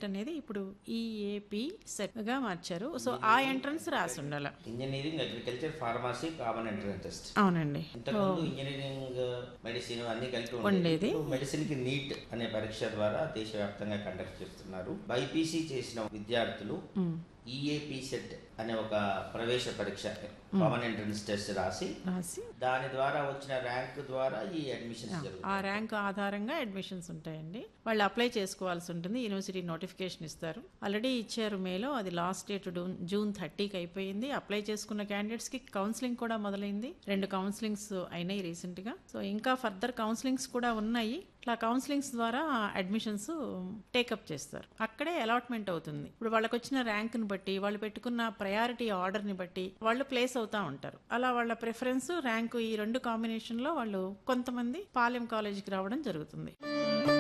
Set అనేది ఇప్పుడు EAP set గా మార్చారు సో ఆ ఎంట్రన్స్ రాసి ఉండాలి engineering agriculture pharmacy common entrance test అవునండి ఇంతకుముందు ఇంజనీరింగ్ మెడిసిన్ అన్ని కలిపి ఉండేది. ఉండేది మెడిసిన్ కి నీట్ అనే పరీక్ష ద్వారా దేశవ్యాప్తంగా కండక్ట్ చేస్తున్నారు బైపీసీ చేసిన విద్యార్థులు ఈఏపీ సెట్ అనే ఒక ప్రవేశ పరీక్ష కామన్ ఎంట్రన్స్ టెస్ట్ రాసి రాసి దాని ద్వారా వచ్చిన ర్యాంక్ ద్వారా ఈ అడ్మిషన్స్ జరుగుతాయి ఆ ర్యాంక్ ఆధారంగా అడ్మిషన్స్ ఉంటాయండి వాళ్ళు అప్లై చేసుకోవాల్సి ఉంటుంది యూనివర్సిటీ నోటిఫికేషన్ ఇస్తారు ఆల్రెడీ ఇచ్చారు మేలో అది లాస్ట్ డేట్ జూన్ థర్టీకి అయిపోయింది అప్లై చేసుకున్న క్యాండిడేట్స్ కి కౌన్సిలింగ్ కూడా మొదలైంది రెండు కౌన్సిలింగ్స్ అయినాయి రీసెంట్ గా సో ఇంకా ఫర్దర్ కౌన్సిలింగ్స్ కూడా ఉన్నాయి ఇట్లా కౌన్సిలింగ్స్ ద్వారా అడ్మిషన్స్ టేకప్ చేస్తారు అక్కడే అలాట్మెంట్ అవుతుంది ఇప్పుడు వాళ్ళకి వచ్చిన ర్యాంక్ని బట్టి వాళ్ళు పెట్టుకున్న ప్రయారిటీ ఆర్డర్ని బట్టి వాళ్ళు ప్లేస్ అవుతా ఉంటారు అలా వాళ్ళ ప్రిఫరెన్స్ ర్యాంకు ఈ రెండు కాంబినేషన్లో వాళ్ళు కొంతమంది పాలెం కాలేజీకి రావడం జరుగుతుంది